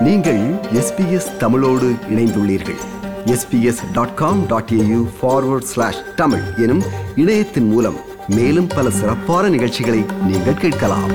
நீங்கள் எஸ்பிஎஸ் தமிழோடு இணைந்துள்ளீர்கள் SBS dot com dot AU forward slash Tamil எனும் இணையத்தின் மூலம் மேலும் பல சிறப்பான நிகழ்ச்சிகளை நீங்கள் கேட்கலாம்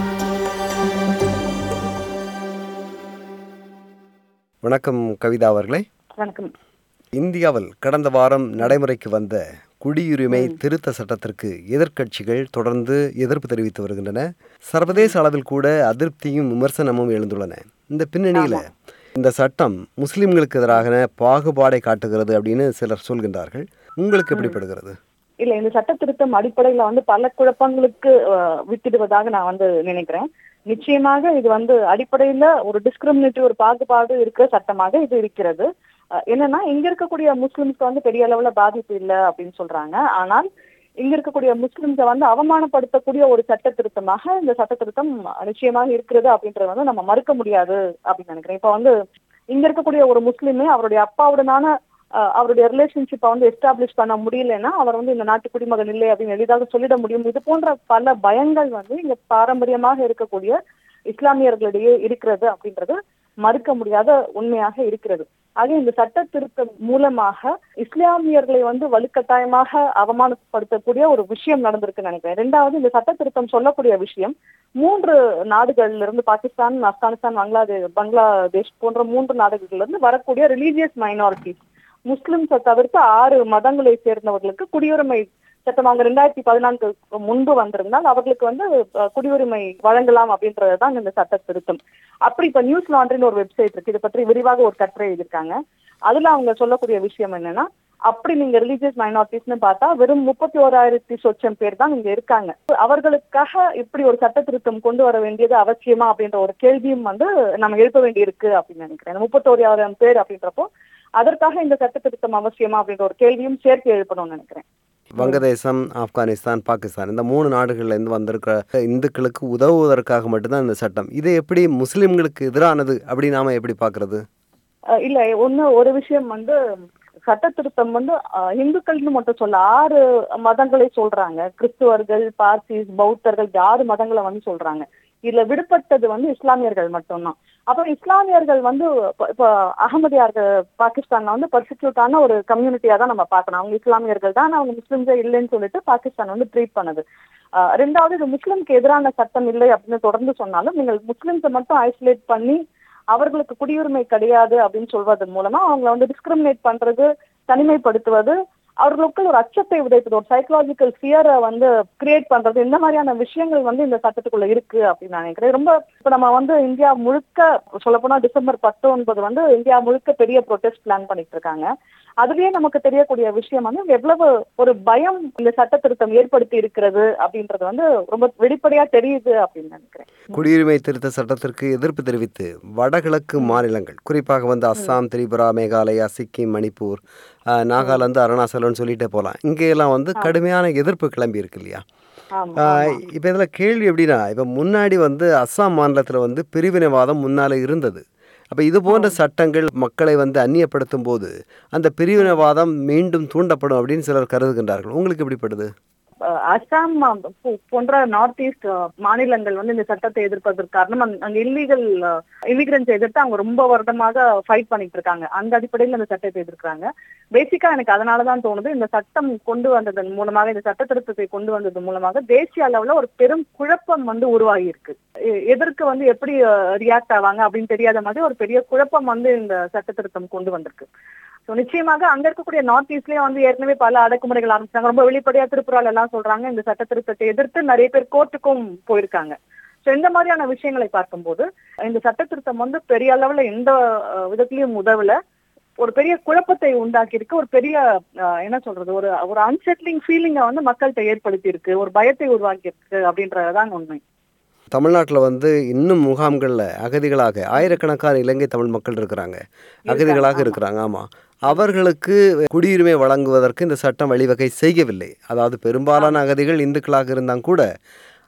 வணக்கம் கவிதா அவர்களே வணக்கம் இந்தியாவில் கடந்த வாரம் நடைமுறைக்கு வந்த குடியுரிமை திருத்த சட்டத்திற்கு எதிர்க்கட்சிகள் தொடர்ந்து எதிர்ப்பு தெரிவித்து வருகின்றன சர்வதேச அளவில் கூட அதிருப்தியும் விமர்சனமும் எழுந்துள்ளன இந்த பின்னணியில் இந்த சட்டம் முஸ்லிம்களுக்கு எதிராக பாகுபாடை காட்டுகிறது அப்படின்னு சிலர் சொல்கின்றார்கள் உங்களுக்கு எப்படிப்படுகிறது இல்ல இந்த சட்ட திருத்தம் அடிப்படையில வந்து பல குழப்பங்களுக்கு அஹ், வித்திடுவதாக நான் வந்து நினைக்கிறேன் நிச்சயமாக இது வந்து அடிப்படையில ஒரு டிஸ்கிரிமினேட்டிவ் ஒரு பாகுபாடு இருக்கிற சட்டமாக இது இருக்கிறது அஹ், என்னன்னா இங்க இருக்கக்கூடிய முஸ்லிம்ஸ்க்கு வந்து பெரிய அளவுல பாதிப்பு இல்லை அப்படின்னு சொல்றாங்க ஆனால் இங்க இருக்கக்கூடிய முஸ்லிம்ஸை வந்து அவமானப்படுத்தக்கூடிய ஒரு சட்ட திருத்தமாக இந்த சட்ட திருத்தம் நிச்சயமாக இருக்கிறது அப்படின்றத வந்து நம்ம மறுக்க முடியாது அப்படின்னு நினைக்கிறேன் இப்ப வந்து இங்க இருக்கக்கூடிய ஒரு முஸ்லிமே அவருடைய அப்பாவுடனான அஹ் அவருடைய ரிலேஷன்ஷிப்பை வந்து எஸ்டாப்ளிஷ் பண்ண முடியலன்னா அவர் வந்து இந்த நாட்டு குடிமகன் இல்லை அப்படின்னு எளிதாக சொல்லிட முடியும் இது போன்ற பல பயங்கள் வந்து இங்க பாரம்பரியமாக இருக்கக்கூடிய இஸ்லாமியர்களிடையே இருக்கிறது அப்படின்றது மறுக்க முடியாத உண்மையாக இருக்கிறது ஆக இந்த சட்ட திருத்தம் மூலமாக இஸ்லாமியர்களை வந்து வலுக்கட்டாயமாக அவமானப்படுத்தக்கூடிய ஒரு விஷயம் நடந்திருக்குன்னு நினைக்கிறேன் ரெண்டாவது இந்த சட்ட திருத்தம் சொல்லக்கூடிய விஷயம் மூன்று நாடுகள்ல இருந்து பாகிஸ்தான் ஆப்கானிஸ்தான் பங்களாதேஷ் பங்களாதேஷ் போன்ற மூன்று நாடுகள்ல இருந்து வரக்கூடிய ரிலீஜியஸ் மைனாரிட்டிஸ் முஸ்லிம்ஸை தவிர்த்து ஆறு மதங்களை சேர்ந்தவர்களுக்கு குடியுரிமை சட்டம் அவங்க ரெண்டாயிரத்தி பதினான்கு முன்பு வந்திருந்தால் அவர்களுக்கு வந்து அஹ், குடியுரிமை வழங்கலாம் அப்படின்றதுதான் இந்த சட்ட திருத்தம் அப்படி இப்ப நியூஸ் லாண்ட்ரின்னு ஒரு வெப்சைட் இருக்கு இதை பற்றி விரிவாக ஒரு கட்டுரை எழுதியிருக்காங்க அதுல அவங்க சொல்லக்கூடிய விஷயம் என்னன்னா அப்படி நீங்க ரிலீஜியஸ் மைனாரிட்டிஸ்னு பார்த்தா வெறும் முப்பத்தி ஓராயிரத்தி சொச்சம் பேர் தான் இங்க இருக்காங்க அவர்களுக்காக இப்படி ஒரு சட்ட திருத்தம் கொண்டு வர வேண்டியது அவசியமா அப்படின்ற ஒரு கேள்வியும் வந்து நம்ம எழுப்ப வேண்டியிருக்கு அப்படின்னு நினைக்கிறேன் முப்பத்தோராயிரம் பேர் அப்படின்றப்போ அதற்காக இந்த சட்ட திருத்தம் அவசியமா அப்படின்ற ஒரு கேள்வியும் சேர்த்து எழுப்பணும்னு நினைக்கிறேன் வங்கதேசம் ஆப்கானிஸ்தான் பாகிஸ்தான் இந்த மூணு நாடுகள்ல இருந்து வந்திருக்கிற இந்துக்களுக்கு உதவுவதற்காக மட்டும்தான் இந்த சட்டம் இதை எப்படி முஸ்லிம்களுக்கு எதிரானது அப்படி நாம எப்படி பார்க்கிறது அஹ் இல்ல ஒண்ணு ஒரு விஷயம் வந்து சட்ட திருத்தம் வந்து அஹ், இந்துக்கள்னு மட்டும் சொல்ல ஆறு மதங்களை சொல்றாங்க கிறிஸ்துவர்கள் பார்சிஸ் பௌத்தர்கள் இந்த ஆறு மதங்களை வந்து சொல்றாங்க இதுல விடுபட்டது வந்து இஸ்லாமியர்கள் மட்டும்தான் அப்ப இஸ்லாமியர்கள் வந்து இப்ப- இப்ப அகமதியார்கள் பாகிஸ்தான்ல வந்து பர்சிக்யூட்டான ஒரு கம்யூனிட்டியா தான் நம்ம பார்க்கணும் அவங்க இஸ்லாமியர்கள் தான் அவங்க முஸ்லிம்ஸே இல்லைன்னு சொல்லிட்டு பாகிஸ்தான் வந்து ட்ரீட் பண்ணுது அஹ், ரெண்டாவது இது முஸ்லிம்க்கு எதிரான சட்டம் இல்லை அப்படின்னு தொடர்ந்து சொன்னாலும் நீங்கள் முஸ்லிம்ஸை மட்டும் ஐசோலேட் பண்ணி அவர்களுக்கு குடியுரிமை கிடையாது அப்படின்னு சொல்வதன் மூலமா அவங்களை வந்து டிஸ்கிரிமினேட் பண்றது தனிமைப்படுத்துவது அவர்களுக்குள் ஒரு அச்சத்தை விதைப்பது ஒரு சைக்கலாஜிக்கல் ஃபியரை வந்து கிரியேட் பண்றது இந்த மாதிரியான விஷயங்கள் வந்து இந்த சட்டத்துக்குள்ள இருக்கு அப்படின்னு நான் நினைக்கிறேன் ரொம்ப இப்ப நம்ம வந்து இந்தியா முழுக்க சொல்லப்போனா டிசம்பர் பத்தொன்பது வந்து இந்தியா முழுக்க பெரிய ப்ரொடெஸ்ட் பிளான் பண்ணிட்டு இருக்காங்க அதுலயே நமக்கு தெரியக்கூடிய விஷயம் வந்து எவ்வளவு ஒரு பயம் இந்த சட்ட திருத்தம் ஏற்படுத்தி இருக்கிறது அப்படின்றது வந்து ரொம்ப வெளிப்படையா தெரியுது அப்படின்னு நினைக்கிறேன் குடியுரிமை திருத்த சட்டத்திற்கு எதிர்ப்பு தெரிவித்து வடகிழக்கு மாநிலங்கள் குறிப்பாக வந்து அஸ்ஸாம் திரிபுரா மேகாலயா சிக்கிம் மணிப்பூர் ஆஹ், நாகாலாந்து அருணாச்சலம்னு சொல்லிட்டே போகலாம் இங்கெல்லாம் வந்து கடுமையான எதிர்ப்பு கிளம்பி இருக்கு இல்லையா ஆமா இப்போ இதில் கேள்வி எப்படின்னா இப்போ முன்னாடி வந்து அஸ்ஸாம் மாநிலத்தில் வந்து பிரிவினைவாதம் முன்னால் இருந்தது அப்போ இது போன்ற சட்டங்கள் மக்களை வந்து அந்நியப்படுத்தும் போது அந்த பிரிவினைவாதம் மீண்டும் தூண்டப்படும் அப்படின்னு சிலர் கருதுகின்றார்கள் உங்களுக்கு எப்படிப்படுது அஹ் அஸ்ஸாம் அஹ், போ- போன்ற நார்த் ஈஸ்ட் மாநிலங்கள் வந்து இந்த சட்டத்தை எதிர்ப்பதற்கு காரணம் அங்க- அங்க இல்லீகல் இமிகிரன்ஸ் எதிர்த்து அவங்க ரொம்ப வருடமாக ஃபைட் பண்ணிட்டு இருக்காங்க அந்த அடிப்படையில் இந்த சட்டத்தை எதிர்க்கிறாங்க பேசிக்கா எனக்கு அதனாலதான் தோணுது இந்த சட்டம் கொண்டு வந்ததன் மூலமாக இந்த சட்ட திருத்தத்தை கொண்டு வந்ததன் மூலமாக தேசிய அளவுல ஒரு பெரும் குழப்பம் வந்து உருவாகி இருக்கு எ- எதற்கு வந்து எப்படி ரியாக்ட் ஆவாங்க அப்படின்னு தெரியாத மாதிரி ஒரு பெரிய குழப்பம் வந்து இந்த சட்ட திருத்தம் கொண்டு வந்திருக்கு ஸோ நிச்சயமாக அங்க இருக்கக்கூடிய நார்த் ஈஸ்ட்லயே வந்து ஏற்கனவே பல அடக்குமுறைகள் ஆரம்பிச்சாங்க ரொம்ப வெளிப்படையா திருப்புறால் எல்லாம் சொல்றாங்க இந்த சட்ட திருத்தத்தை எதிர்த்து நிறைய பேர் கோர்ட்டுக்கும் போயிருக்காங்க ஸோ இந்த மாதிரியான விஷயங்களை பார்க்கும்போது இந்த சட்ட திருத்தம் வந்து பெரிய அளவுல எந்த அஹ், விதத்திலயும் உதவல ஒரு பெரிய குழப்பத்தை உண்டாக்கி இருக்கு ஒரு பெரிய அஹ், என்ன சொல்றது ஒரு ஒரு அன்செட்லிங் ஃபீலிங்கை வந்து மக்கள்கிட்ட ஏற்படுத்தி இருக்கு ஒரு பயத்தை உருவாக்கி இருக்கு அப்படின்றதுதான் உண்மை தமிழ்நாட்டில் வந்து இன்னும் முகாம்களில் அகதிகளாக ஆயிரக்கணக்கான இலங்கை தமிழ் மக்கள் இருக்கிறாங்க அகதிகளாக இருக்கிறாங்க ஆமாம் அவர்களுக்கு குடியுரிமை வழங்குவதற்கு இந்த சட்டம் வழிவகை செய்யவில்லை அதாவது பெரும்பாலான அகதிகள் இந்துக்களாக இருந்தாங்க கூட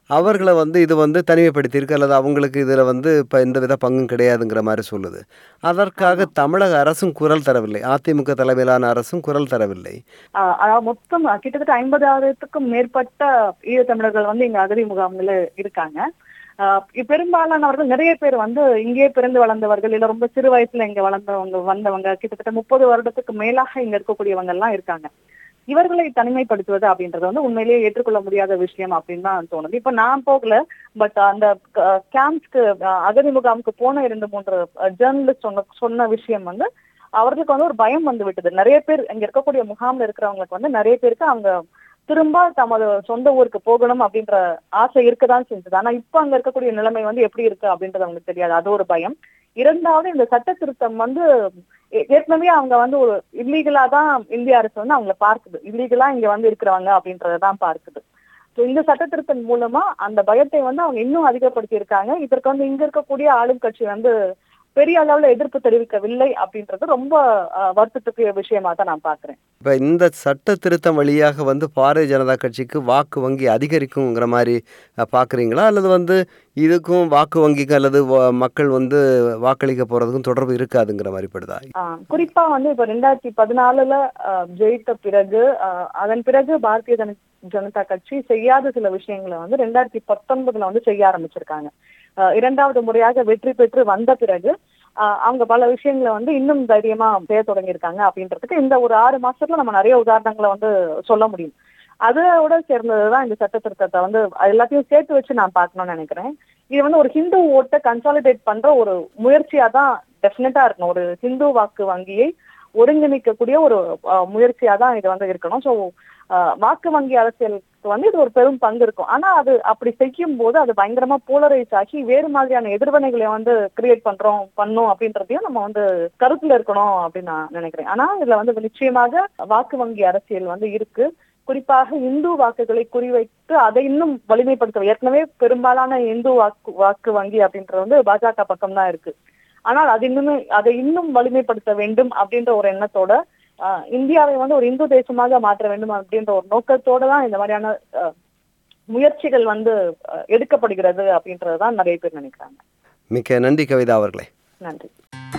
அவர்களை வந்து இது வந்து தனிமைப்படுத்தியிருக்கு அல்லது அவங்களுக்கு இதில் வந்து இப்போ எந்த வித பங்கும் கிடையாதுங்கிற மாதிரி சொல்லுது அதற்காக தமிழக அரசும் குரல் தரவில்லை அதிமுக தலைமையிலான அரசும் குரல் தரவில்லை ஆஹ் அதாவது மொத்தம் கிட்டத்தட்ட ஐம்பதாயிரத்துக்கும் மேற்பட்ட ஈழத்தமிழர்கள் வந்து இங்க அகதி முகாம்ல இருக்காங்க ஆஹ் இ- பெரும்பாலானவர்கள் நிறைய பேர் வந்து இங்கேயே பிறந்து வளர்ந்தவர்கள் இல்ல ரொம்ப சிறு வயசுல இங்க வளர்ந்தவங்க வந்தவங்க கிட்டத்தட்ட முப்பது வருடத்துக்கு மேலாக இங்க இருக்கக்கூடியவங்க எல்லாம் இருக்காங்க இவர்களை தனிமைப்படுத்துவது அப்படின்றது வந்து உண்மையிலேயே ஏற்றுக்கொள்ள முடியாத விஷயம் அப்படின்னு தான் தோணுது இப்ப நான் போகல பட் அந்த கேம்ப்ஸ்க்கு அகதி முகாமுக்கு போன இரண்டு மூன்று ஜேர்னலிஸ்ட் சொன்ன சொன்ன விஷயம் வந்து அவர்களுக்கு வந்து ஒரு பயம் வந்து விட்டது நிறைய பேர் இங்க இருக்கக்கூடிய முகாம்ல இருக்கிறவங்களுக்கு வந்து நிறைய பேருக்கு அவங்க திரும்ப தமது சொந்த ஊருக்கு போகணும் அப்படின்ற ஆசை இருக்கதான் செஞ்சது ஆனா இப்ப அங்க இருக்கக்கூடிய நிலைமை வந்து எப்படி இருக்கு அப்படின்றது அவங்களுக்கு தெரியாது அது ஒரு பயம் இரண்டாவது இந்த சட்ட திருத்தம் வந்து ஏ- ஏற்கனவே அவங்க வந்து ஒரு இல்லீகலா தான் இந்திய அரசு வந்து அவங்கள பார்க்குது இல்லீகலா இங்க வந்து இருக்கிறவங்க அப்படின்றதான் பார்க்குது So இந்த சட்ட திருத்தம் மூலமா அந்த பயத்தை வந்து அவங்க இன்னும் அதிகப்படுத்தி இருக்காங்க இதற்கு வந்து இங்க இருக்கக்கூடிய ஆளும் கட்சி வந்து பெரிய அளவுல எதிர்ப்பு தெரிவிக்கவில்லை அப்படின்றது ரொம்ப அஹ், வருத்தத்துக்குரிய விஷயமா தான் நான் பாக்குறேன் இப்போ இந்த சட்ட திருத்தம் வழியாக வந்து பாரதிய ஜனதா கட்சிக்கு வாக்கு வங்கி அதிகரிக்குங்கிற மாதிரி அஹ், பார்க்குறீங்களா அல்லது வந்து இதுக்கும் வாக்கு வங்கிக்கு அல்லது வ- மக்கள் வந்து வாக்களிக்க போகிறதுக்கும் தொடர்பு இருக்காதுங்கிற மாதிரி படுதா ஆஹ் குறிப்பா வந்து இப்ப ரெண்டாயிரத்தி பதினாலுல ஆஹ், ஜெயித்த பிறகு ஆஹ், அதன் பிறகு பாரதிய ஜன ஜனதா கட்சி செய்யாத சில விஷயங்களை வந்து ரெண்டாயிரத்தி பத்தொன்பதுல வந்து செய்ய ஆரம்பிச்சிருக்காங்க ஆஹ், இரண்டாவது முறையாக வெற்றி பெற்று வந்த பிறகு ஆஹ், அவங்க பல விஷயங்களை வந்து இன்னும் தைரியமா செய்ய தொடங்கியிருக்காங்க அப்படின்றதுக்கு இந்த ஒரு ஆறு மாசத்துல நம்ம நிறைய உதாரணங்களை வந்து சொல்ல முடியும் அதோட சேர்ந்ததுதான் இந்த சட்ட திருத்தத்தை வந்து எல்லாத்தையும் சேர்த்து வச்சு நான் பார்க்கணும்னு நினைக்கிறேன் இது வந்து ஒரு ஹிந்து ஓட்டை கன்சாலிடேட் பண்ற ஒரு முயற்சியா தான் டெஃபினட்டா இருக்கணும் ஒரு ஹிந்து வாக்கு வங்கியை ஒருங்கிணைக்கக்கூடிய ஒரு அஹ், முயற்சியா தான் இது வந்து இருக்கணும் ஸோ வாக்கு வங்கி அரசியலுக்கு வந்து இது ஒரு பெரும் பங்கு இருக்கும் ஆனா அது அப்படி செய்யும் போது அது பயங்கரமா போலரைஸ் ஆகி வேறு மாதிரியான எதிர்வினைகளை வந்து கிரியேட் பண்றோம் பண்ணும் அப்படின்றதையும் நம்ம வந்து கருத்துல இருக்கணும் அப்படின்னு நான் நினைக்கிறேன் ஆனா இதுல வந்து நிச்சயமாக வாக்கு வங்கி அரசியல் வந்து இருக்கு குறிப்பாக இந்து வாக்குகளை குறிவைத்து அதை இன்னும் வலிமைப்படுத்த ஏற்கனவே பெரும்பாலான இந்து வாக்கு வாக்கு வங்கி அப்படின்றது வந்து பாஜக பக்கம் தான் இருக்கு ஆனால் அது இன்னும் அதை இன்னும் வலிமைப்படுத்த வேண்டும் அப்படின்ற ஒரு எண்ணத்தோட ஆஹ், இந்தியாவை வந்து ஒரு இந்து தேசமாக மாற்ற வேண்டும் அப்படின்ற ஒரு நோக்கத்தோட தான் இந்த மாதிரியான ஆஹ், முயற்சிகள் வந்து ஆஹ், எடுக்கப்படுகிறது அப்படின்றதுதான் நிறைய பேர் நினைக்கிறாங்க மிக்க நன்றி கவிதா அவர்களே நன்றி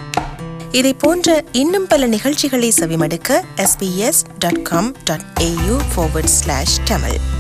இதை போன்ற இன்னும் பல நிகழ்ச்சிகளை செவிமடுக்க sbs.com.au forward slash tamil